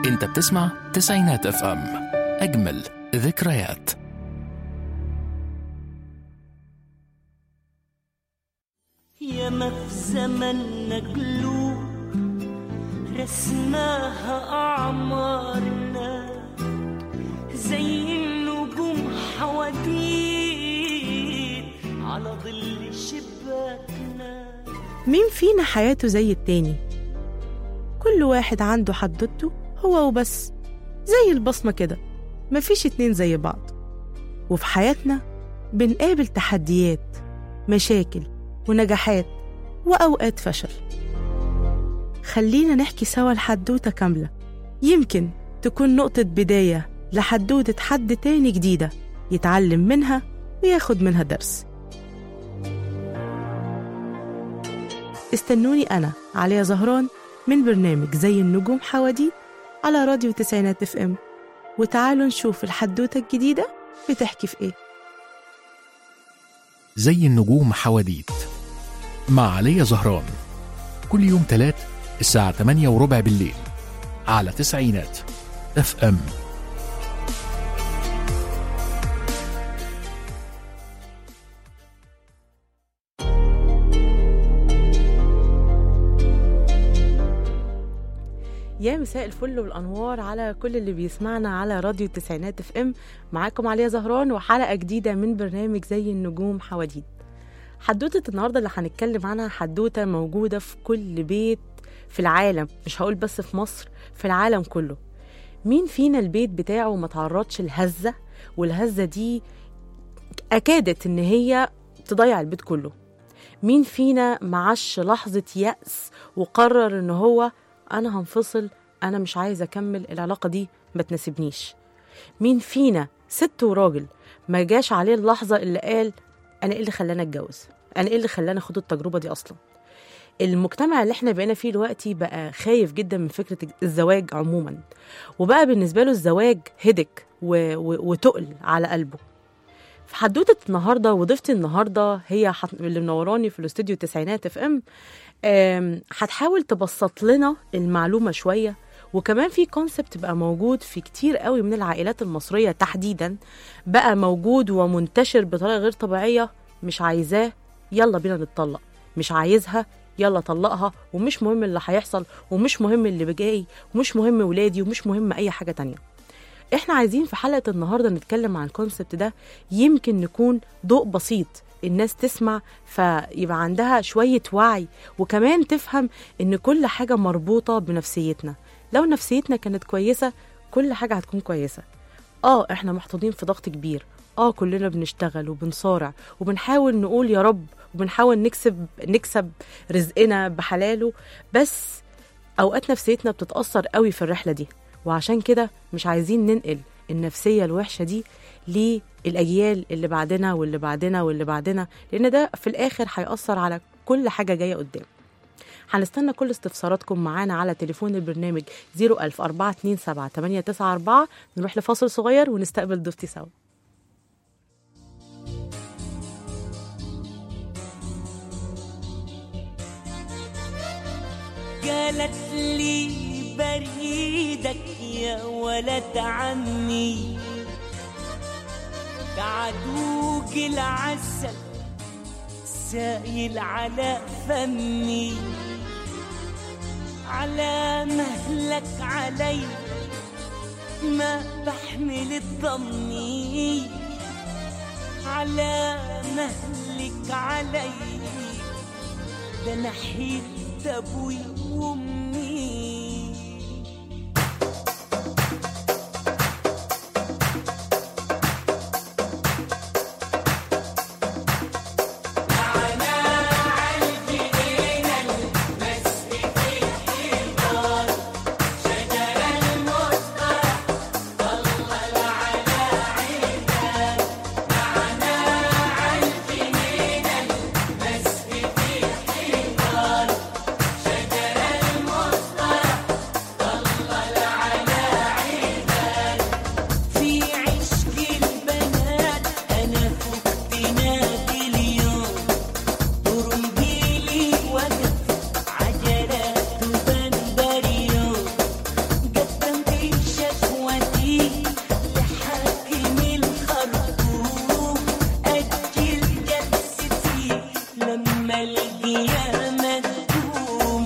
انت بتسمع تسعينات اف ام اجمل ذكريات ياما في زمننا قلوب رسماها أعمارنا زي النجوم حواديت على ظل شباكنا مين فينا حياته زي التاني كل واحد عنده حدوته هو وبس زي البصمة كده مفيش اتنين زي بعض وفي حياتنا بنقابل تحديات مشاكل ونجاحات وأوقات فشل خلينا نحكي سوا الحدوتة كاملة يمكن تكون نقطة بداية لحدوتة حد تاني جديدة يتعلم منها وياخد منها درس استنوني أنا عليا زهران من برنامج زي النجوم حواديت على راديو تسعينات اف ام وتعالوا نشوف الحدوتة الجديدة بتحكي في ايه زي النجوم حواديت مع علي زهران كل يوم تلات الساعة 8 وربع بالليل على تسعينات اف ام يا مساء الفل والانوار على كل اللي بيسمعنا على راديو التسعينات اف ام معاكم عليا زهران وحلقه جديده من برنامج زي النجوم حواديت حدوته النهارده اللي هنتكلم عنها حدوته موجوده في كل بيت في العالم مش هقول بس في مصر في العالم كله مين فينا البيت بتاعه ما تعرضش لهزه والهزه دي اكادت ان هي تضيع البيت كله مين فينا معاش لحظه يأس وقرر ان هو انا هنفصل انا مش عايز اكمل العلاقه دي ما تناسبنيش مين فينا ست وراجل ما جاش عليه اللحظه اللي قال انا ايه اللي خلاني اتجوز انا ايه اللي خلاني اخد التجربه دي اصلا المجتمع اللي احنا بقينا فيه دلوقتي بقى خايف جدا من فكره الزواج عموما وبقى بالنسبه له الزواج هدك و... و... وتقل على قلبه في حدوته النهارده وضيفتي النهارده هي حت... اللي منوراني في الاستوديو التسعينات اف ام آم، هتحاول تبسط لنا المعلومه شويه وكمان في كونسبت بقى موجود في كتير قوي من العائلات المصريه تحديدا بقى موجود ومنتشر بطريقه غير طبيعيه مش عايزاه يلا بينا نتطلق مش عايزها يلا طلقها ومش مهم اللي هيحصل ومش مهم اللي جاي ومش مهم ولادي ومش مهم اي حاجه تانية احنا عايزين في حلقه النهارده نتكلم عن الكونسبت ده يمكن نكون ضوء بسيط الناس تسمع فيبقى عندها شويه وعي وكمان تفهم ان كل حاجه مربوطه بنفسيتنا لو نفسيتنا كانت كويسه كل حاجه هتكون كويسه اه احنا محطوطين في ضغط كبير اه كلنا بنشتغل وبنصارع وبنحاول نقول يا رب وبنحاول نكسب نكسب رزقنا بحلاله بس اوقات نفسيتنا بتتاثر قوي في الرحله دي وعشان كده مش عايزين ننقل النفسيه الوحشه دي للاجيال اللي بعدنا واللي بعدنا واللي بعدنا لان ده في الاخر هياثر على كل حاجه جايه قدام هنستنى كل استفساراتكم معانا على تليفون البرنامج 01000 427 894 نروح لفاصل صغير ونستقبل ضيفتي سوا قالت لي بريدك يا ولد عمي بعدوك العسل سايل على فمي على مهلك علي ما بحمل الضمي على مهلك علي ده نحيت ابوي وامي المصطفى يا تدوم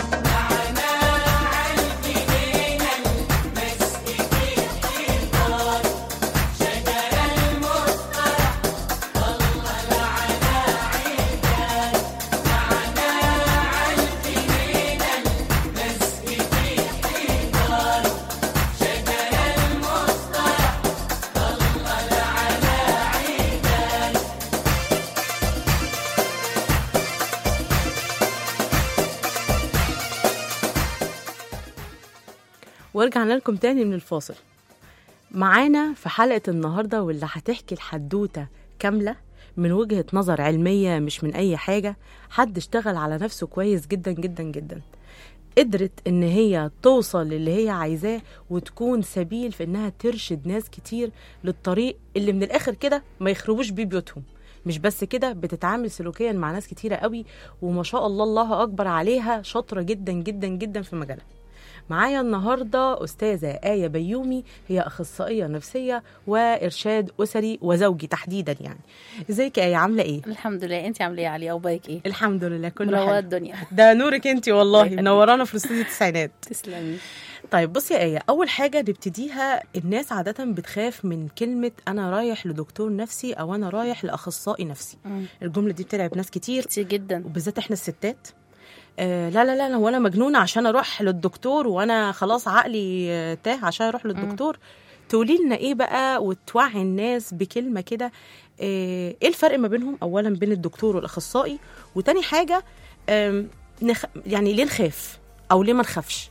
ورجعنا لكم تاني من الفاصل معانا في حلقة النهاردة واللي هتحكي الحدوتة كاملة من وجهة نظر علمية مش من أي حاجة حد اشتغل على نفسه كويس جدا جدا جدا قدرت ان هي توصل للي هي عايزاه وتكون سبيل في انها ترشد ناس كتير للطريق اللي من الاخر كده ما يخربوش بيه بيوتهم مش بس كده بتتعامل سلوكيا مع ناس كتيرة قوي وما شاء الله الله أكبر عليها شاطرة جدا جدا جدا في مجالها معايا النهارده استاذه ايه بيومي هي اخصائيه نفسيه وارشاد اسري وزوجي تحديدا يعني ازيك يا ايه عامله ايه الحمد لله انت عامله ايه يا علي اخبارك ايه الحمد لله كله منوره حلو الدنيا ده نورك انت والله الله يخليك. منورانا في الاستوديو التسعينات تسلمي طيب بصي يا ايه اول حاجه نبتديها الناس عاده بتخاف من كلمه انا رايح لدكتور نفسي او انا رايح لاخصائي نفسي مم. الجمله دي بتلعب ناس كتير كتير جدا وبالذات احنا الستات آه لا لا لا لا، هو انا مجنونه عشان اروح للدكتور وانا خلاص عقلي آه، تاه عشان اروح للدكتور تقولي لنا ايه بقى وتوعي الناس بكلمه كده آه، ايه الفرق ما بينهم اولا بين الدكتور والاخصائي وتاني حاجه آم، نخ... يعني ليه نخاف او ليه ما نخافش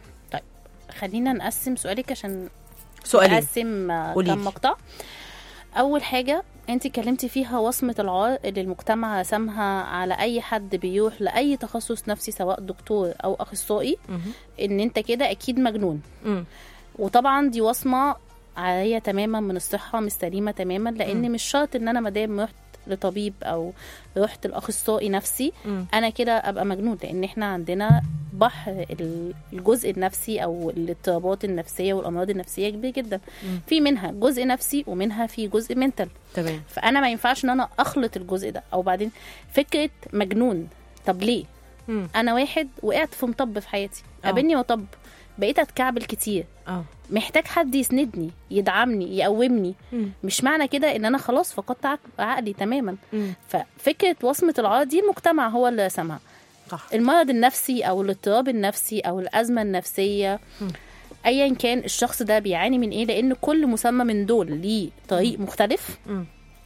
خلينا نقسم سؤالك عشان سؤالين نقسم آه، قوليلي. كم مقطع اول حاجه انت اتكلمتي فيها وصمه العار اللي المجتمع رسمها على اي حد بيروح لاي تخصص نفسي سواء دكتور او اخصائي مهم. ان انت كده اكيد مجنون مم. وطبعا دي وصمه عاريه تماما من الصحه مش سليمه تماما لان مم. مش شرط ان انا مادام رحت لطبيب او رحت لاخصائي نفسي مم. انا كده ابقى مجنون لان احنا عندنا بحر ال- الجزء النفسي او الاضطرابات النفسيه والامراض النفسيه كبير جدا مم. في منها جزء نفسي ومنها في جزء منتال تمام فانا ما ينفعش ان انا اخلط الجزء ده او بعدين فكره مجنون طب ليه مم. انا واحد وقعت في مطب في حياتي آه. قابلني مطب بقيت اتكعبل كتير اه محتاج حد يسندني يدعمني يقومني مم. مش معنى كده ان انا خلاص فقدت عق- عقلي تماما مم. ففكره وصمه العار دي المجتمع هو اللي رسمها صح المرض النفسي او الاضطراب النفسي او الازمه النفسيه مم. ايا كان الشخص ده بيعاني من ايه لان كل مسمى من دول ليه طريق مختلف مم.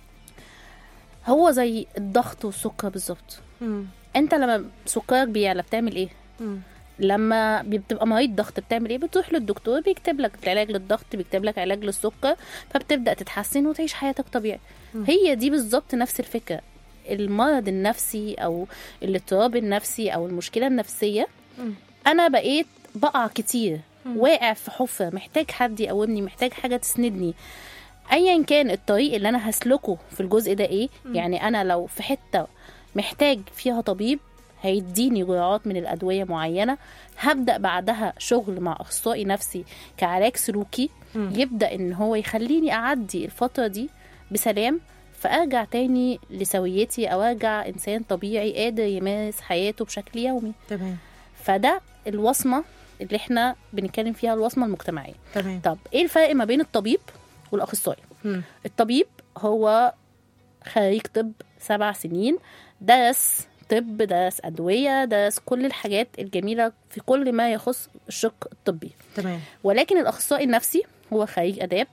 هو زي الضغط والسكر بالظبط مم. انت لما سكرك بيعلى بتعمل ايه مم. لما بتبقى مريض ضغط بتعمل ايه بتروح للدكتور بيكتب لك علاج للضغط بيكتب لك علاج للسكر فبتبدا تتحسن وتعيش حياتك طبيعي مم. هي دي بالظبط نفس الفكره المرض النفسي او الاضطراب النفسي او المشكله النفسيه مم. انا بقيت بقع كتير مم. واقع في حفره محتاج حد يقومني محتاج حاجه تسندني ايا كان الطريق اللي انا هسلكه في الجزء ده ايه مم. يعني انا لو في حته محتاج فيها طبيب هيديني جرعات من الادويه معينه هبدا بعدها شغل مع اخصائي نفسي كعلاج سلوكي مم. يبدا ان هو يخليني اعدي الفتره دي بسلام فارجع تاني لسويتي او ارجع انسان طبيعي قادر يمارس حياته بشكل يومي تمام فده الوصمه اللي احنا بنتكلم فيها الوصمه المجتمعيه تمام طب ايه الفرق ما بين الطبيب والاخصائي مم. الطبيب هو خريج طب سبع سنين درس طب درس أدوية درس كل الحاجات الجميلة في كل ما يخص الشق الطبي تمام ولكن الأخصائي النفسي هو خريج آداب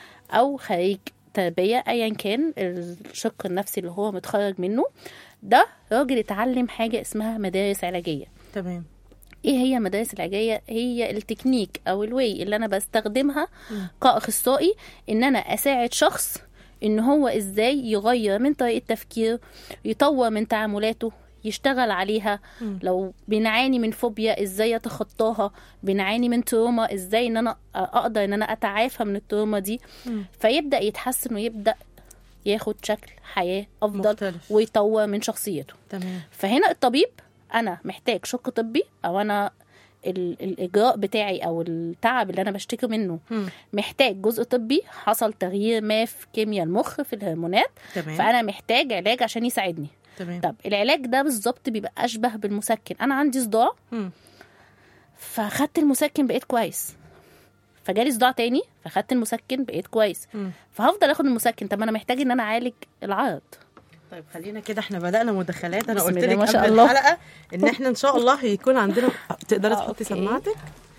أو خريج تربية أيا كان الشق النفسي اللي هو متخرج منه ده راجل اتعلم حاجة اسمها مدارس علاجية تمام ايه هي المدارس العلاجيه هي التكنيك او الواي اللي انا بستخدمها مم. كاخصائي ان انا اساعد شخص ان هو ازاي يغير من طريقه تفكيره يطور من تعاملاته يشتغل عليها مم. لو بنعاني من فوبيا ازاي يتخطاها بنعاني من تروما ازاي ان انا اقدر ان انا اتعافى من التروما دي مم. فيبدا يتحسن ويبدا ياخد شكل حياه افضل مختلف. ويطور من شخصيته تمام فهنا الطبيب انا محتاج شق طبي او انا ال- الاجراء بتاعي او التعب اللي انا بشتكي منه مم. محتاج جزء طبي حصل تغيير ما في كيمياء المخ في الهرمونات تمام فانا محتاج علاج عشان يساعدني تمام طب العلاج ده بالظبط بيبقى اشبه بالمسكن انا عندي صداع مم. فاخدت المسكن بقيت كويس فجالي صداع تاني فاخدت المسكن بقيت كويس مم. فهفضل اخد المسكن طب انا محتاج ان انا اعالج العرض طيب خلينا كده احنا بدأنا مداخلات انا بسم قلت الله لك ما شاء قبل الله. الحلقة ان احنا ان شاء الله هيكون عندنا تقدري آه، تحطي أوكي. سماعتك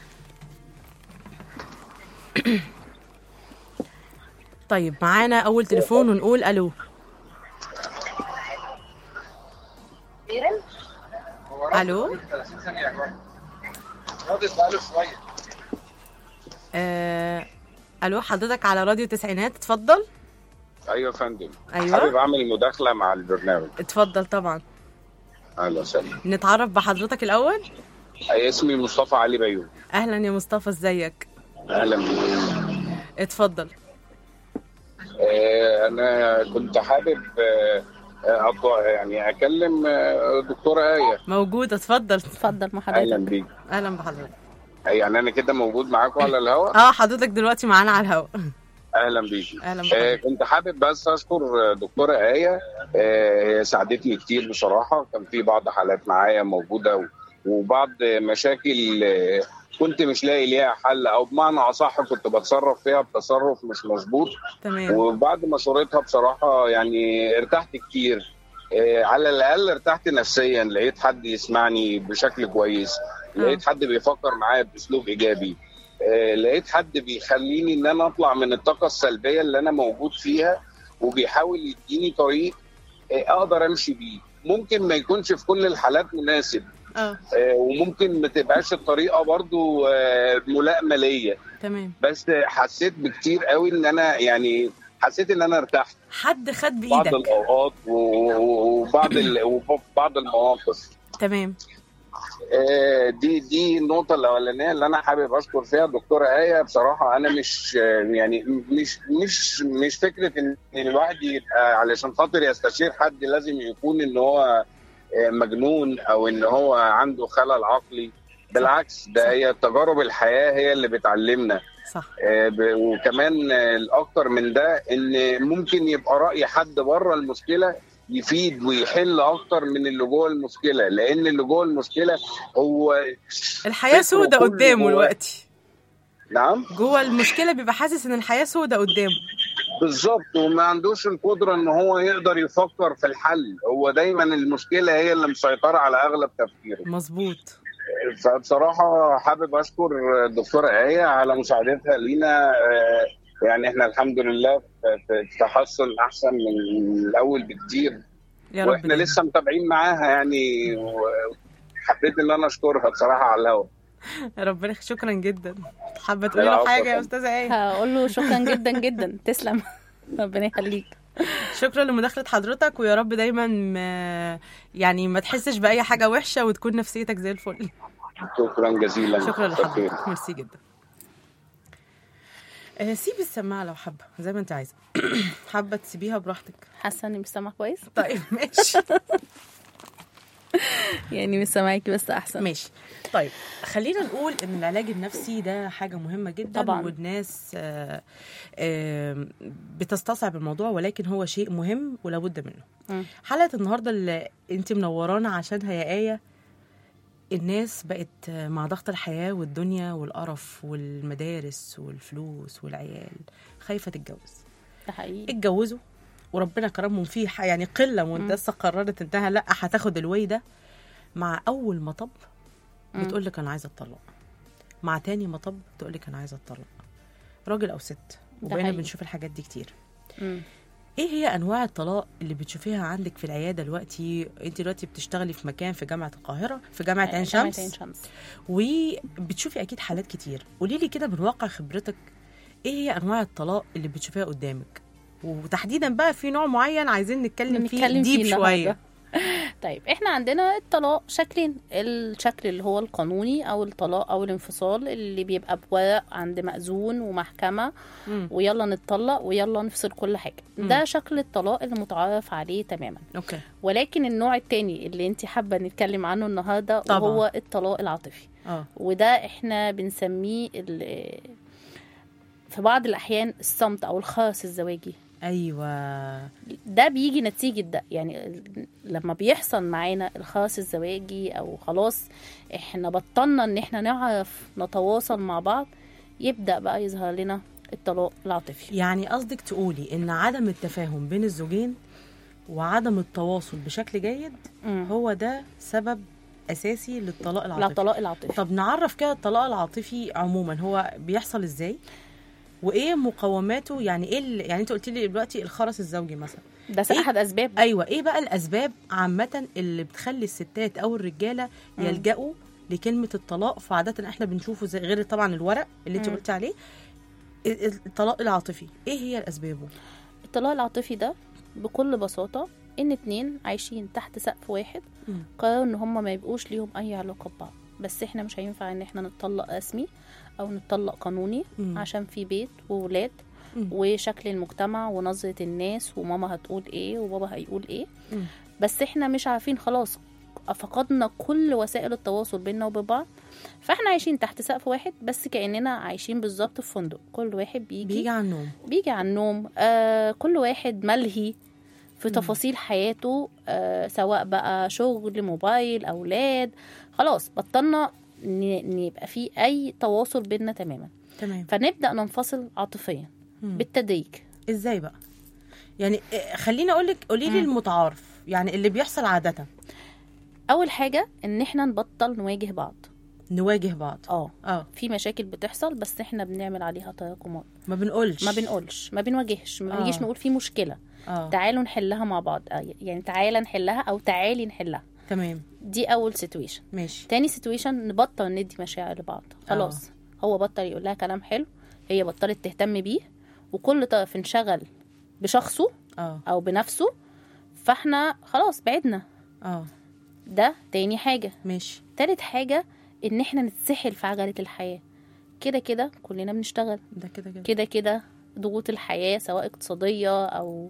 طيب معانا اول تليفون ونقول الو الو آه... الو حضرتك على راديو تسعينات اتفضل ايوه يا فندم أيوة. حابب اعمل مداخله مع البرنامج اتفضل طبعا اهلا وسهلا نتعرف بحضرتك الاول أي اسمي مصطفى علي بيوم اهلا يا مصطفى ازيك اهلا بيك اتفضل آه، انا كنت حابب آه، آه، أط- يعني اكلم آه، دكتوره ايه موجودة اتفضل اتفضل مع اهلا حضرتك بيك اهلا بحضرتك يعني انا كده موجود معاكم على الهواء اه حضرتك دلوقتي معانا على الهواء اهلا بيك اهلا آه، بحضرتك كنت حابب بس اشكر آه، دكتوره ايه آه، هي ساعدتني كتير بصراحه كان في بعض حالات معايا موجوده و- وبعض مشاكل آه، كنت مش لاقي ليها حل او بمعنى اصح كنت بتصرف فيها بتصرف مش مظبوط تمام وبعد ما شريتها بصراحه يعني ارتحت كتير آه، على الاقل ارتحت نفسيا لقيت حد يسمعني بشكل كويس لقيت حد بيفكر معايا باسلوب ايجابي آه، لقيت حد بيخليني ان انا اطلع من الطاقه السلبيه اللي انا موجود فيها وبيحاول يديني طريق آه، اقدر امشي بيه ممكن ما يكونش في كل الحالات مناسب اه آه، وممكن ما تبقاش الطريقه برضو آه، ملائمه ليا تمام بس حسيت بكتير قوي ان انا يعني حسيت ان انا ارتحت حد خد بعض بايدك الاوقات و- و- وبعض ال- وبعض المواقف تمام آه، دي دي النقطة الأولانية اللي أنا حابب أشكر فيها الدكتورة آية بصراحة أنا مش آه، يعني مش مش مش فكرة إن الواحد يبقى علشان خاطر يستشير حد لازم يكون إن هو آه، مجنون أو إن هو عنده خلل عقلي بالعكس ده هي تجارب الحياة هي اللي بتعلمنا صح آه، ب- وكمان آه، الاكتر من ده ان ممكن يبقى راي حد بره المشكله يفيد ويحل اكتر من اللي جوه المشكله لان اللي جوه المشكله هو الحياة فكره سودة كله قدامه جواه. دلوقتي نعم جوه المشكلة بيبقى حاسس ان الحياة سودة قدامه بالظبط وما عندوش القدره ان هو يقدر يفكر في الحل هو دايما المشكله هي اللي مسيطره على اغلب تفكيره مظبوط فبصراحة حابب أشكر الدكتورة آية على مساعدتها لينا آه، يعني احنا الحمد لله في في تحسن أحسن من الأول بكتير يا رب واحنا دايما. لسه متابعين معاها يعني وحبيت ان انا اشكرها بصراحه على الهوا ربنا يخ- شكرا جدا حابة تقولي لا، له عفواً. حاجة يا استاذة ايه هقول له شكرا جدا جدا تسلم ربنا يخليك شكرا لمداخلة حضرتك ويا رب دايما ما يعني ما تحسش بأي حاجة وحشة وتكون نفسيتك زي الفل شكرا جزيلا شكرا شكراً. لحضرتك ميرسي جدا آه، سيبي السماعة لو حابة زي ما انت عايزة حابة تسيبيها براحتك حاسه اني مش سامعه كويس طيب ماشي يعني مش سامعاكي بس احسن ماشي طيب خلينا نقول ان العلاج النفسي ده حاجه مهمه جدا طبعاً. والناس آه، آه، بتستصعب الموضوع ولكن هو شيء مهم ولابد منه مم. حلقه النهارده اللي انت منورانا عشانها يا ايه الناس بقت مع ضغط الحياه والدنيا والقرف والمدارس والفلوس والعيال خايفه تتجوز ده حقيقي اتجوزوا وربنا كرمهم فيه ح- يعني قله مندسه قررت انها لا هتاخد الوي ده مع اول مطب مم. بتقول لك انا عايزه اتطلق مع تاني مطب تقول لك انا عايزه اتطلق راجل او ست وبقينا حقيقي. بنشوف الحاجات دي كتير مم. ايه هي انواع الطلاق اللي بتشوفيها عندك في العياده دلوقتي انت دلوقتي بتشتغلي في مكان في جامعه القاهره في جامعه عين جامعة عين شمس شمس وبتشوفي اكيد حالات كتير قولي لي كده من واقع خبرتك ايه هي انواع الطلاق اللي بتشوفيها قدامك وتحديدا بقى في نوع معين عايزين نتكلم فيه نتكلم ديب فيه شويه النهاردة. طيب احنا عندنا الطلاق شكلين الشكل اللي هو القانوني او الطلاق او الانفصال اللي بيبقى بورق عند مأذون ومحكمة مم. ويلا نتطلق ويلا نفصل كل حاجة ده شكل الطلاق اللي متعارف عليه تماما اوكي ولكن النوع التاني اللي انت حابة نتكلم عنه النهاردة طبعاً. وهو الطلاق العاطفي اه وده احنا بنسميه ال- في بعض الأحيان الصمت أو الخرس الزواجي ايوه ده بيجي نتيجة ده يعني ال- لما بيحصل معانا الخلاص الزواجي او خلاص احنا بطلنا ان احنا نعرف نتواصل مع بعض يبدأ بقى يظهر لنا الطلاق العاطفي يعني قصدك تقولي ان عدم التفاهم بين الزوجين وعدم التواصل بشكل جيد مم. هو ده سبب اساسي للطلاق العاطفي الطلاق العاطفي طب نعرف كده الطلاق العاطفي عموما هو بيحصل ازاي وايه مقوماته يعني ايه ال- يعني انت قلت لي دلوقتي الخرس الزوجي مثلا ده إيه؟ احد اسباب ايوه ايه بقى الاسباب عامه اللي بتخلي الستات او الرجاله مم. يلجأوا لكلمه الطلاق فعاده احنا بنشوفه زي غير طبعا الورق اللي انت مم. قلت عليه ال- ال- الطلاق العاطفي ايه هي اسبابه الطلاق العاطفي ده بكل بساطة ان اتنين عايشين تحت سقف واحد مم. قرروا ان هما ما يبقوش ليهم اي علاقة ببعض بس احنا مش هينفع ان احنا نتطلق رسمي او نتطلق قانوني مم. عشان في بيت وولاد مم. وشكل المجتمع ونظرة الناس وماما هتقول ايه وبابا هيقول ايه مم. بس احنا مش عارفين خلاص فقدنا كل وسائل التواصل بيننا وبين بعض فاحنا عايشين تحت سقف واحد بس كأننا عايشين بالظبط في فندق كل واحد بيجي بيجي على النوم بيجي على النوم آه كل واحد ملهي في تفاصيل حياته آه سواء بقى شغل موبايل اولاد خلاص بطلنا ن- ان يبقى في اي تواصل بيننا تماما تمام فنبدا ننفصل عاطفيا مم. بالتدريج ازاي بقى يعني إيه، خليني اقول لك قولي لي مم. المتعارف يعني اللي بيحصل عاده اول حاجه ان احنا نبطل نواجه بعض نواجه بعض اه اه في مشاكل بتحصل بس احنا بنعمل عليها تراكمات ما بنقولش ما بنقولش ما بنواجهش ما آه. بنجيش نقول في مشكله اه تعالوا نحلها مع بعض آه، يعني تعالى نحلها او تعالي نحلها تمام دي اول سيتويشن ماشي تاني سيتويشن نبطل ندي مشاعر لبعض خلاص هو بطل يقول لها كلام حلو هي بطلت تهتم بيه وكل طرف انشغل بشخصه اه او بنفسه فاحنا خلاص بعدنا اه ده تاني حاجه ماشي تالت حاجه ان احنا نتسحل في عجله الحياه كده كده كلنا بنشتغل ده كده كده كده كده ضغوط الحياه سواء اقتصاديه او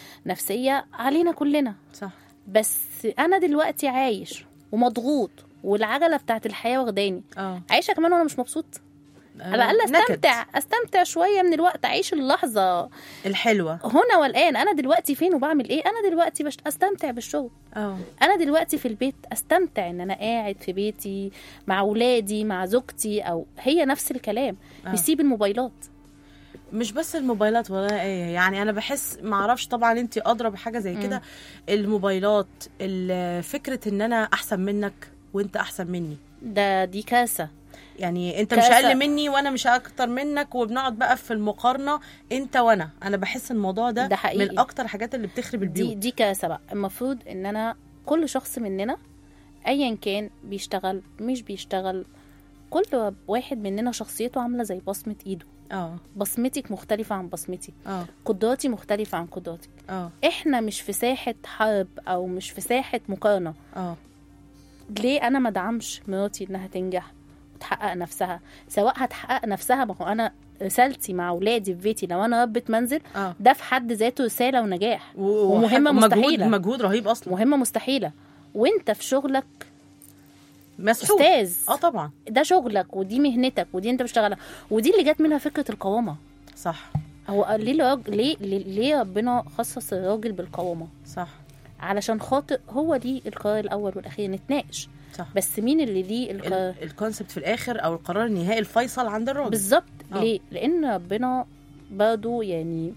نفسيه علينا كلنا صح بس انا دلوقتي عايش ومضغوط والعجله بتاعت الحياه واخداني اه عايشه كمان وانا مش مبسوط على الاقل نكد. استمتع استمتع شويه من الوقت اعيش اللحظه الحلوه هنا والان انا دلوقتي فين وبعمل ايه انا دلوقتي بش... استمتع بالشغل اه انا دلوقتي في البيت استمتع ان انا قاعد في بيتي مع ولادي مع زوجتي او هي نفس الكلام آه. نسيب الموبايلات مش بس الموبايلات ولا ايه يعني انا بحس ما اعرفش طبعا انت ادرى بحاجه زي كده الموبايلات ال- فكره ان انا احسن منك وانت احسن مني ده دي كارثه يعني انت مش كارثة. اقل مني وانا مش اكتر منك وبنقعد بقى في المقارنه انت وانا انا بحس الموضوع ده, ده حقيقي. من اكتر حاجات اللي بتخرب دي البيوت دي كارثه بقى المفروض ان انا كل شخص مننا ايا كان بيشتغل مش بيشتغل كل واحد مننا شخصيته عامله زي بصمه ايده اه بصمتك مختلفه عن بصمتي اه قدراتي مختلفه عن قدراتك اه احنا مش في ساحه حرب او مش في ساحه مقارنه اه ليه انا ما دعمش مراتي انها تنجح وتحقق نفسها سواء هتحقق نفسها ما هو انا رسالتي مع اولادي في بيتي لو انا ربة منزل اه ده في حد ذاته رساله ونجاح و- ومهمة ومجهود مستحيلة. مجهود رهيب اصلا مهمه مستحيله وانت في شغلك مسحوق استاذ اه طبعا ده شغلك ودي مهنتك ودي انت بتشتغلها ودي اللي جت منها فكره القوامه صح هو ليه الراج- ليه ليه ليه ربنا خصص الراجل بالقوامه صح علشان خاطر هو ليه القرار الاول والاخير نتناقش صح بس مين اللي ليه القرار ال- الكونسبت في الاخر او القرار النهائي الفيصل عند الراجل بالظبط آه. ليه لان ربنا برضه يعني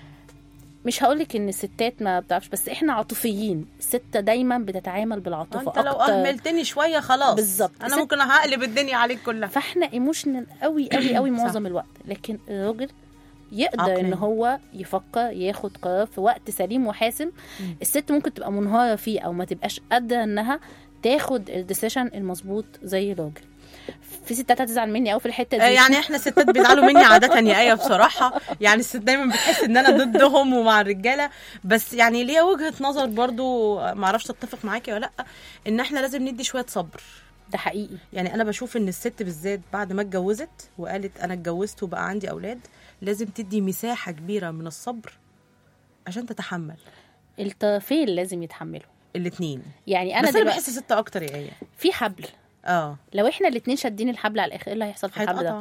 مش هقولك ان الستات ما بتعرفش بس احنا عاطفيين الست دايما بتتعامل بالعاطفه انت لو اكتر اهملتني شويه خلاص بالظبط. انا ست- ممكن هقلب الدنيا عليك كلها فاحنا ايموشنال قوي قوي قوي صح. معظم الوقت لكن الراجل يقدر عقلي. ان هو يفكر ياخد قرار في وقت سليم وحاسم مم. الست ممكن تبقى منهاره فيه او ما تبقاش قادره انها تاخد الديسيشن المظبوط زي الراجل في ستات هتزعل مني قوي في الحته دي آه، يعني احنا ستات بيزعلوا مني عاده يا ايه بصراحه يعني الست دايما بتحس ان انا ضدهم ومع الرجاله بس يعني ليا وجهه نظر برضو ما اعرفش اتفق معاكي ولا لا ان احنا لازم ندي شويه صبر ده حقيقي يعني انا بشوف ان الست بالذات بعد ما اتجوزت وقالت انا اتجوزت وبقى عندي اولاد لازم تدي مساحه كبيره من الصبر عشان تتحمل الطرفين لازم يتحملوا الاثنين يعني انا انا بس انا دلوقتي بحس ست اكتر يا ايه في حبل اه لو احنا الاتنين شادين الحبل على الاخر ايه اللي هيحصل في الحبل ده هيتقطع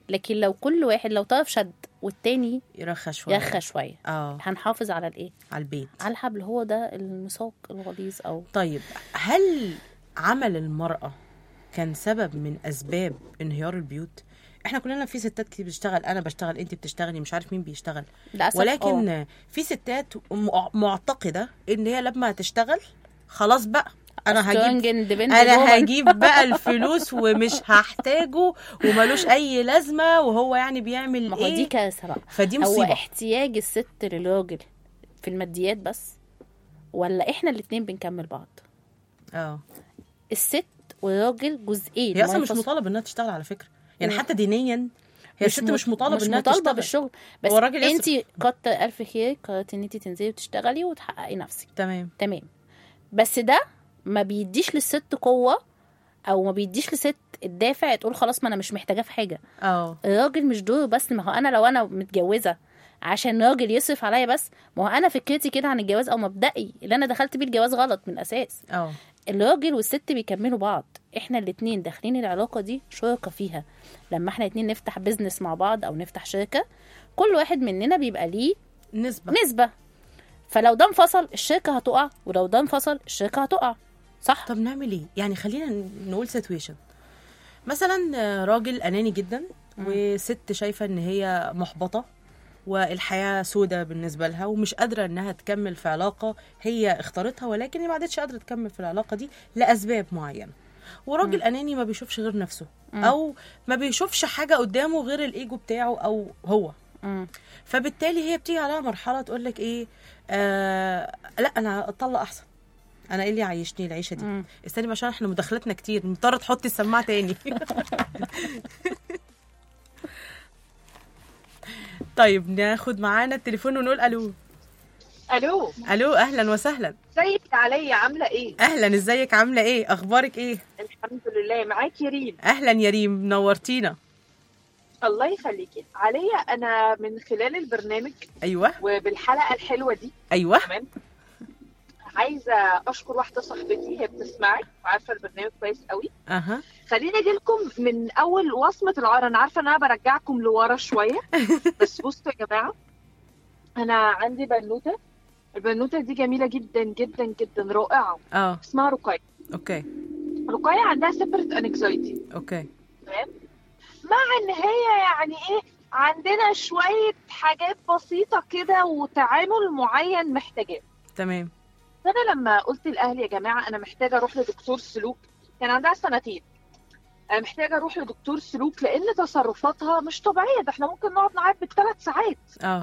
لكن لو كل واحد لو طرف شد والتاني يرخى شويه يرخى شويه اه هنحافظ على الايه على البيت على الحبل هو ده الميثاق الغليظ او طيب هل عمل المرأة كان سبب من أسباب انهيار البيوت؟ احنا كلنا في ستات كتير بتشتغل انا بشتغل انت بتشتغلي مش عارف مين بيشتغل للاسف ولكن آه. في ستات م- معتقده ان هي لما هتشتغل خلاص بقى انا Strong هجيب independent انا woman. هجيب بقى الفلوس ومش هحتاجه وملوش اي لازمه وهو يعني بيعمل ما هو دي ايه كارثه بقى فدي هو مصيبه احتياج الست للراجل في الماديات بس ولا احنا الاتنين بنكمل بعض اه الست والراجل جزئين هي اصلا مش منفصل- مطالب انها تشتغل على فكره يعني مم. حتى دينيا هي الست مط- مش مطالب مش انها مطالبه تشتغل بالشغل بس هو الراجل انت كتر الف خير قررتي ان انت تنزلي وتشتغلي وتحققي نفسك تمام تمام بس ده ما بيديش للست قوه او ما بيديش لست الدافع تقول خلاص ما انا مش محتاجاه في حاجه اه الراجل مش دوره بس ما هو انا لو انا متجوزه عشان راجل يصرف عليا بس ما هو انا فكرتي كده عن الجواز او مبدئي اللي انا دخلت بيه الجواز غلط من الاساس اه الراجل والست بيكملوا بعض احنا الاتنين داخلين العلاقه دي شركة فيها لما احنا الاتنين نفتح بيزنس مع بعض او نفتح شركه كل واحد مننا بيبقى ليه نسبه نسبه فلو ده انفصل الشركه هتقع ولو ده انفصل الشركه هتقع صح طب نعمل ايه يعني خلينا نقول سيتويشن مثلا آه، راجل اناني جدا وست شايفه ان هي محبطه والحياه سودة بالنسبه لها ومش قادره انها تكمل في علاقه هي اختارتها ولكن هي ما عادتش قادره تكمل في العلاقه دي لاسباب معينه وراجل اناني ما بيشوفش غير نفسه او ما بيشوفش حاجه قدامه غير الايجو بتاعه او هو مم. فبالتالي هي بتيجي عليها مرحله تقول لك ايه آه لا انا اطلق احسن انا ايه اللي عايشني العيشه دي مم. استني بقى عشان احنا مداخلتنا كتير مضطره تحطي السماعه تاني طيب ناخد معانا التليفون ونقول الو الو الو اهلا وسهلا ازيك يا عليا عامله ايه اهلا ازيك عامله ايه اخبارك ايه الحمد لله معاكي ريم اهلا يا ريم نورتينا الله يخليكي عليا انا من خلال البرنامج ايوه وبالحلقه الحلوه دي ايوه تمام عايزه اشكر واحده صاحبتي هي بتسمعي وعارفه البرنامج كويس قوي اها خليني اجي لكم من اول وصمه العار انا عارفه ان انا برجعكم لورا شويه بس بصوا يا جماعه انا عندي بنوته البنوته دي جميله جدا جدا جدا رائعه اه اسمها رقية اوكي رقية عندها سيبرت انكزايتي اوكي تمام مع ان هي يعني ايه عندنا شويه حاجات بسيطه كده وتعامل معين محتاجاه تمام فانا لما قلت لاهلي يا جماعه انا محتاجه اروح لدكتور سلوك كان عندها سنتين انا محتاجه اروح لدكتور سلوك لان تصرفاتها مش طبيعيه ده احنا ممكن نقعد نعيط بالثلاث ساعات اه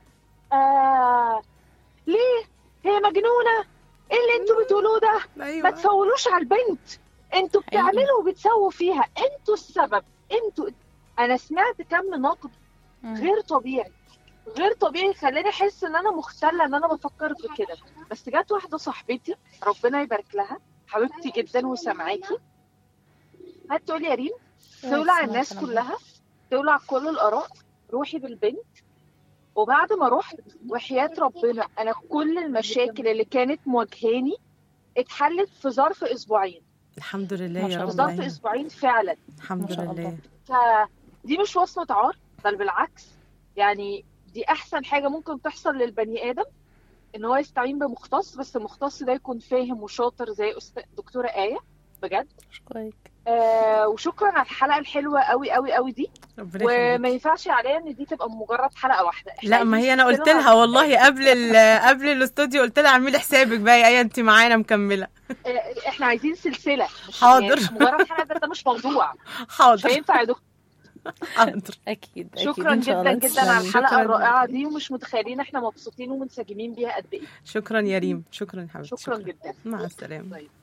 آه ليه هي مجنونه ايه اللي انتوا بتقولوه ده ما ايوه تسولوش على البنت انتوا بتعملوا وبتسووا فيها انتوا السبب انتوا انا سمعت كم نقد مم. غير طبيعي غير طبيعي خلاني احس ان انا مختله ان انا بفكر في كده بس جت واحده صاحبتي ربنا يبارك لها حبيبتي جدا وسامعاكي هتقول يا ريم تولع سمعت الناس أنا كلها تولع كل الاراء روحي بالبنت وبعد ما رحت وحياة ربنا انا كل المشاكل اللي كانت مواجهاني اتحلت في ظرف اسبوعين الحمد لله ما يا شاء رب في الله. ظرف العالمين. اسبوعين فعلا الحمد ما شاء الله. لله فدي مش وصمة عار بل بالعكس يعني دي أحسن حاجة ممكن تحصل للبني آدم إن هو يستعين بمختص بس المختص ده يكون فاهم وشاطر زي أستاذ دكتورة آية بجد شكرا آه وشكرا على الحلقة الحلوة قوي قوي قوي دي ربنا وما يخليك ينفعش عليا إن دي تبقى مجرد حلقة واحدة إحنا لا ما عايزين هي انا قلت سلسلة لها والله قبل ال قبل الاستوديو قلت لها اعملي حسابك بقى يا ايه انت معانا مكمله آه، إحنا عايزين سلسلة مش حاضر. يعني مش مجرد حلقة ده, ده مش موضوع مش حاضر هينفع يا دكتور حاضر اكيد اكيد شكرا ان شاء جدا الله جدا على تسلمي. الحلقة شكراً. الرائعة دي ومش متخيلين إحنا مبسوطين ومنسجمين بيها قد إيه شكرا يا ريم شكرا يا حبيبتي شكرا جدا مع السلامه طيب.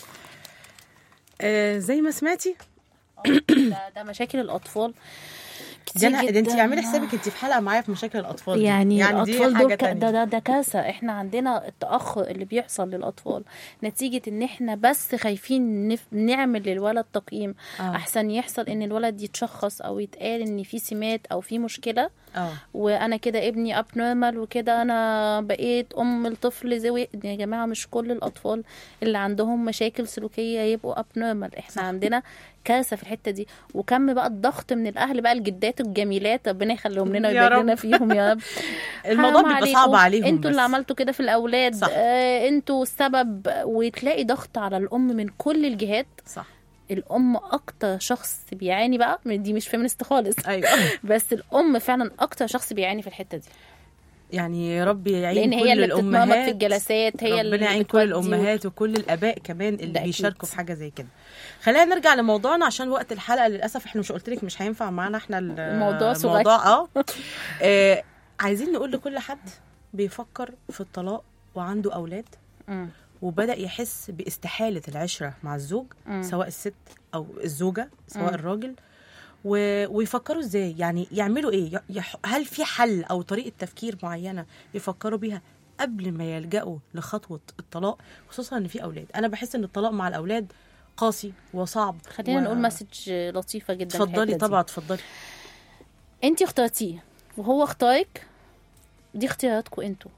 آه زي ما سمعتي ده, ده مشاكل الاطفال دي انا كتير ده انت جداً. اعملي حسابك انت في حلقه معايا في مشاكل الاطفال دي. يعني, يعني دي الاطفال حاجه دول ك- تانية. ده, ده ده كارثه احنا عندنا التاخر اللي بيحصل للاطفال نتيجه ان احنا بس خايفين نف... نعمل للولد تقييم آه. احسن يحصل ان الولد يتشخص او يتقال ان في سمات او في مشكله اه وانا كده ابني اب نورمال وكده انا بقيت ام الطفل زوي يا جماعه مش كل الاطفال اللي عندهم مشاكل سلوكيه يبقوا اب نورمال احنا عندنا كارثه في الحته دي وكم بقى الضغط من الاهل بقى الجدات الجميلات ربنا يخليهم لنا يا ويبارك لنا رب. فيهم يا رب الموضوع حرام بيبقى صعب عليهم انتوا اللي بس. عملتوا كده في الاولاد صح. آه انتوا السبب وتلاقي ضغط على الام من كل الجهات صح الام اكتر شخص بيعاني بقى دي مش فيمينست خالص ايوه بس الام فعلا اكتر شخص بيعاني في الحته دي يعني يا رب يعين لان كل هي اللي بتتمرمط الامهات في الجلسات هي اللي ربنا يعين كل بتودي الامهات وكل الاباء كمان ده اللي أكيد. بيشاركوا في حاجه زي كده خلينا نرجع لموضوعنا عشان وقت الحلقه للاسف احنا مش قلت لك مش هينفع معانا احنا ال- الموضوع صغير. الموضوع اه آه، عايزين نقول لكل حد بيفكر في الطلاق وعنده اولاد مم. وبدا يحس باستحاله العشره مع الزوج مم. سواء الست او الزوجه سواء مم. الراجل و... ويفكروا ازاي يعني يعملوا ايه ي- يح... هل في حل او طريقه تفكير معينه يفكروا بيها قبل ما يلجأوا لخطوه الطلاق خصوصا ان في اولاد انا بحس ان الطلاق مع الاولاد قاسي وصعب خلينا و- نقول مسج لطيفه جدا في اتفضلي الحتة دي. طبعا اتفضلي انت اخترتيه وهو اختارك دي اختياراتكم انتوا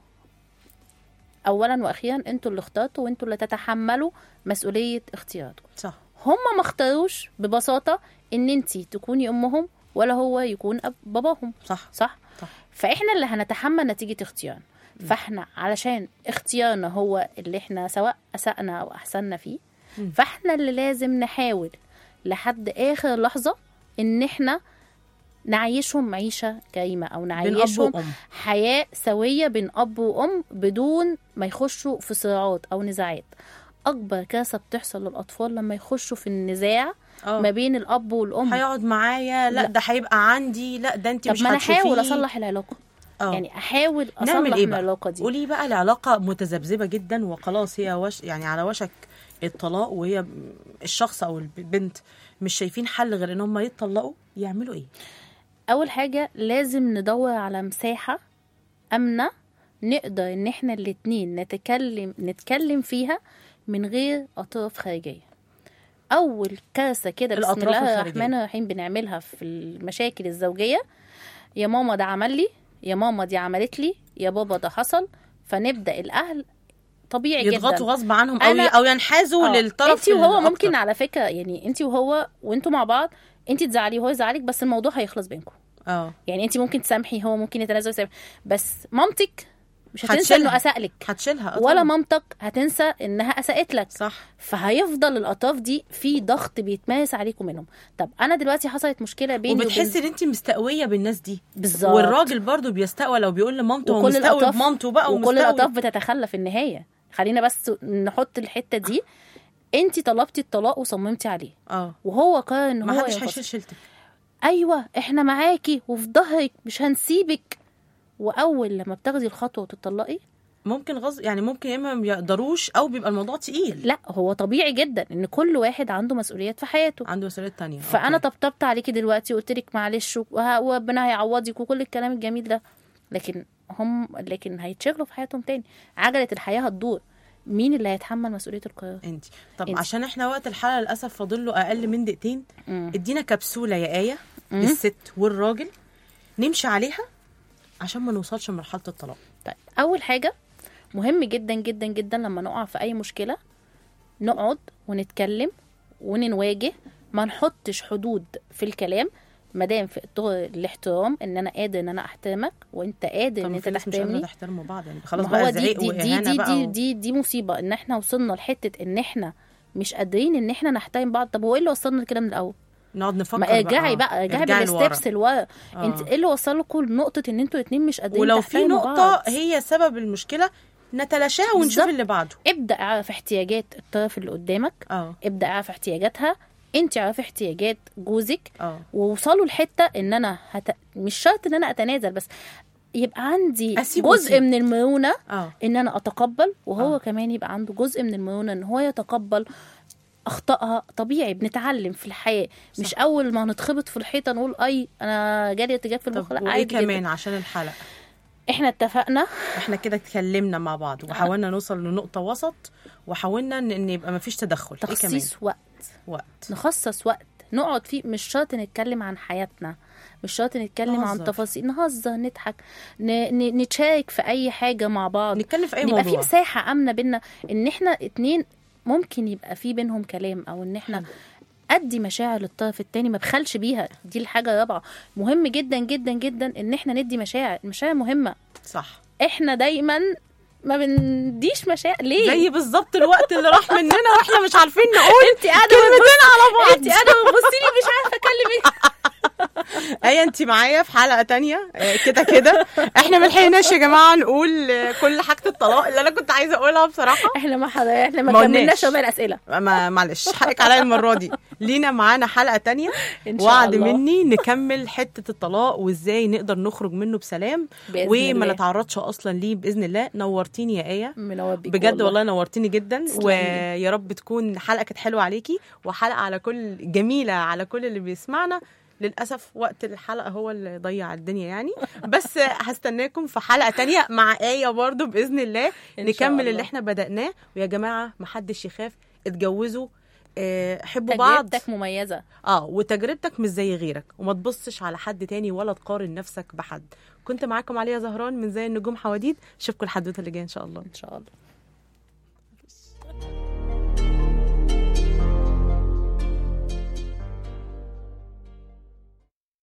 اولا واخيرا انتوا اللي اخترتوا وانتوا اللي تتحملوا مسؤوليه اختياراتكم صح هم ما اختاروش ببساطه ان انت تكوني امهم ولا هو يكون أب باباهم صح صح صح. فاحنا اللي هنتحمل نتيجه اختيارنا فاحنا علشان اختيارنا هو اللي احنا سواء اسأنا او احسننا فيه مم. فاحنا اللي لازم نحاول لحد اخر لحظه ان احنا نعيشهم معيشه كريمه او بين اب نعيشهم وام حياه سويه بين اب وام بدون ما يخشوا في صراعات او نزاعات اكبر كارثه بتحصل للاطفال لما يخشوا في النزاع ما اه بين الاب والام هيقعد معايا لا, لا. ده هيبقى عندي لا ده انت طب مش ما انا احاول هتشوفيه. اصلح العلاقه اه يعني احاول اصلح نعمل ايه من بقى العلاقه دي قولي بقى العلاقه متذبذبه جدا وخلاص هي وش يعني على وشك الطلاق وهي الشخص او البنت مش شايفين حل غير ان هم يتطلقوا يعملوا ايه اول حاجه لازم ندور على مساحه امنه نقدر ان احنا الاتنين نتكلم نتكلم فيها من غير اطراف خارجيه اول كارثه كده بسم الأطراف الله الخارجية. الرحمن الرحيم بنعملها في المشاكل الزوجيه يا ماما ده عمل لي يا ماما دي عملت لي يا بابا ده حصل فنبدا الاهل طبيعي جدا يضغطوا غصب عنهم او أنا- او ينحازوا آه. للطرف انت وهو الأكتر. ممكن على فكره يعني انت وهو وانتوا مع بعض انت تزعلي وهو يزعلك بس الموضوع هيخلص بينكم اه يعني انت ممكن تسامحي هو ممكن يتنازل ويسامح بس مامتك مش هتنسى هتشيلها. انه اساء لك هتشيلها آه ولا طبعاً. مامتك هتنسى انها اساءت لك صح فهيفضل الاطراف دي في ضغط بيتمارس عليكم منهم طب انا دلوقتي حصلت مشكله بيني وبتحسي ان انت مستقويه بالناس دي بالظبط والراجل برضو بيستقوى لو بيقول لمامته هو وكل مستقوي الأطراف- بمامته بقى وكل ومستقوي الاطراف بتتخلى في النهايه خلينا بس نحط الحته دي انت طلبتي الطلاق وصممتي عليه اه وهو قرر ان ما هو حدش ينفصل. هيشيل شيلتك ايوه احنا معاكي وفي ظهرك مش هنسيبك واول لما بتاخدي الخطوه وتطلقي ممكن غصب يعني ممكن يا اما ما يقدروش او بيبقى الموضوع تقيل لا هو طبيعي جدا ان كل واحد عنده مسؤوليات في حياته عنده مسؤوليات تانية فانا أوكي. طبطبت عليكي دلوقتي وقلت لك معلش وه- وربنا هيعوضك وكل الكلام الجميل ده لكن هم لكن هيتشغلوا في حياتهم تاني عجله الحياه هتدور مين اللي هيتحمل مسؤوليه القرار انت طب انت. عشان احنا وقت الحلقه للاسف فاضل له اقل من دقيقتين مم. ادينا كبسوله يا ايه مم. الست والراجل نمشي عليها عشان ما نوصلش لمرحله الطلاق طيب اول حاجه مهم جدا جدا جدا لما نقع في اي مشكله نقعد ونتكلم ونواجه ما نحطش حدود في الكلام ما دام في اطار الاحترام ان انا قادر ان انا احترمك وانت قادر طب ان ما انت في ناس مش قادره تحترمني تحترموا بعض يعني خلاص ما هو بقى دي زعيق دي دي واهانه دي بقى دي, و... دي دي مصيبه ان احنا وصلنا لحته ان احنا مش قادرين ان احنا نحترم بعض طب هو ايه اللي وصلنا لكده من الاول نقعد نفكر ما ارجعي بقى ارجعي ارجعي بالستبس لورا. لورا آه. انت ايه اللي وصلكم لنقطه ان انتوا الاتنين مش قادرين ولو في تحترموا نقطه بعض؟ هي سبب المشكله نتلاشاها ونشوف بالظبط. اللي بعده ابدا اعرف احتياجات الطرف اللي قدامك اه ابدا اعرف احتياجاتها انت اعرفي احتياجات جوزك اه ووصلوا لحته ان انا هت... مش شرط ان انا اتنازل بس يبقى عندي أسيب جزء وأسيب. من المرونه اه ان انا اتقبل وهو آه. آه. كمان يبقى عنده جزء من المرونه ان هو يتقبل اخطائها طبيعي بنتعلم في الحياه صح. مش اول ما نتخبط في الحيطه نقول اي انا جالي ارتجاج في المخ طب لا وايه عادي كمان جدا عشان الحلقه احنا اتفقنا احنا كده اتكلمنا مع بعض وحاولنا نوصل لنقطه وسط وحاولنا ان إن يبقى مفيش تدخل ايه كمان تخصيص وقت وقت نخصص وقت نقعد فيه مش شرط نتكلم عن حياتنا مش شرط نتكلم نهزر. عن تفاصيل نهزر نضحك ن... ن... نتشارك في اي حاجه مع بعض نتكلم في اي يبقى في موضوع مساحه امنه بينا ان احنا اتنين ممكن يبقى في بينهم كلام او ان احنا ادي مشاعر للطرف التاني ما بخلش بيها دي الحاجه الرابعه مهم جدا جدا جدا ان احنا ندي مشاعر المشاعر مهمه صح احنا دايما ما بنديش مشاعر ليه زي بالظبط الوقت اللي راح مننا واحنا مش عارفين نقول انت قاعده كلمتين على بعض انت قاعده بتبصي لي مش عارفه اكلم ايه ايه انت معايا في حلقه تانية آه، كده كده احنا ما لحقناش يا جماعه نقول آه، كل حاجه الطلاق اللي انا كنت عايزه اقولها بصراحه احنا ما حد... احنا ما, ما كملناش قلناش. ربع الاسئله ما معلش حقك عليا المره دي لينا معانا حلقه تانية ان شاء وعد الله مني نكمل حته الطلاق وازاي نقدر نخرج منه بسلام بإذن وما الله. نتعرضش اصلا ليه باذن الله نورتيني يا ايه منور بيك بجد والله نورتيني جدا تسلمي. ويا رب تكون حلقه كانت حلوه عليكي وحلقه على كل جميله على كل اللي بيسمعنا للاسف وقت الحلقه هو اللي ضيع الدنيا يعني بس هستناكم في حلقه تانية مع ايه برضو باذن الله إن شاء نكمل الله. اللي احنا بدأناه ويا جماعه محدش يخاف اتجوزوا آه، حبوا بعض تجربتك مميزه اه وتجربتك مش زي غيرك وما تبصش على حد تاني ولا تقارن نفسك بحد كنت معاكم عليا زهران من زي النجوم حواديت اشوفكم الحدوته اللي جايه ان شاء الله ان شاء الله